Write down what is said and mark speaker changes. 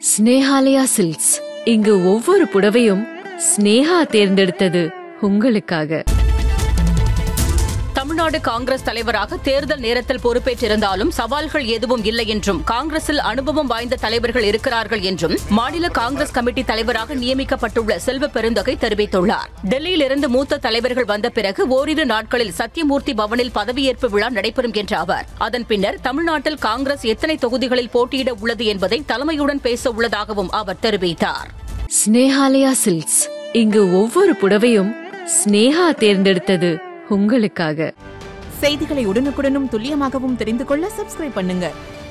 Speaker 1: Snehalaya silks இங்கு ஒவ்வொரு புடவையும் ஸ்னேஹா தேர்ந்தெடுத்தது உங்களுக்காக
Speaker 2: தமிழ்நாடு காங்கிரஸ் தலைவராக தேர்தல் நேரத்தில் பொறுப்பேற்றிருந்தாலும் சவால்கள் எதுவும் இல்லை என்றும் காங்கிரஸில் அனுபவம் வாய்ந்த தலைவர்கள் இருக்கிறார்கள் என்றும் மாநில காங்கிரஸ் கமிட்டி தலைவராக நியமிக்கப்பட்டுள்ள செல்வ பெருந்தகை தெரிவித்துள்ளார் டெல்லியிலிருந்து மூத்த தலைவர்கள் வந்த பிறகு ஓரிரு நாட்களில் சத்தியமூர்த்தி பவனில் பதவியேற்பு விழா நடைபெறும் என்ற அவர் அதன் பின்னர் தமிழ்நாட்டில் காங்கிரஸ் எத்தனை தொகுதிகளில் போட்டியிட உள்ளது என்பதை தலைமையுடன் பேச உள்ளதாகவும் அவர் தெரிவித்தார்
Speaker 1: ஸ்னேஹாலயா சில்க்ஸ் இங்கு ஒவ்வொரு புடவையும் ஸ்னேஹா தேர்ந்தெடுத்தது உங்களுக்காக
Speaker 3: செய்திகளை உடனுக்குடனும் துல்லியமாகவும் தெரிந்து கொள்ள சப்ஸ்கிரைப் பண்ணுங்க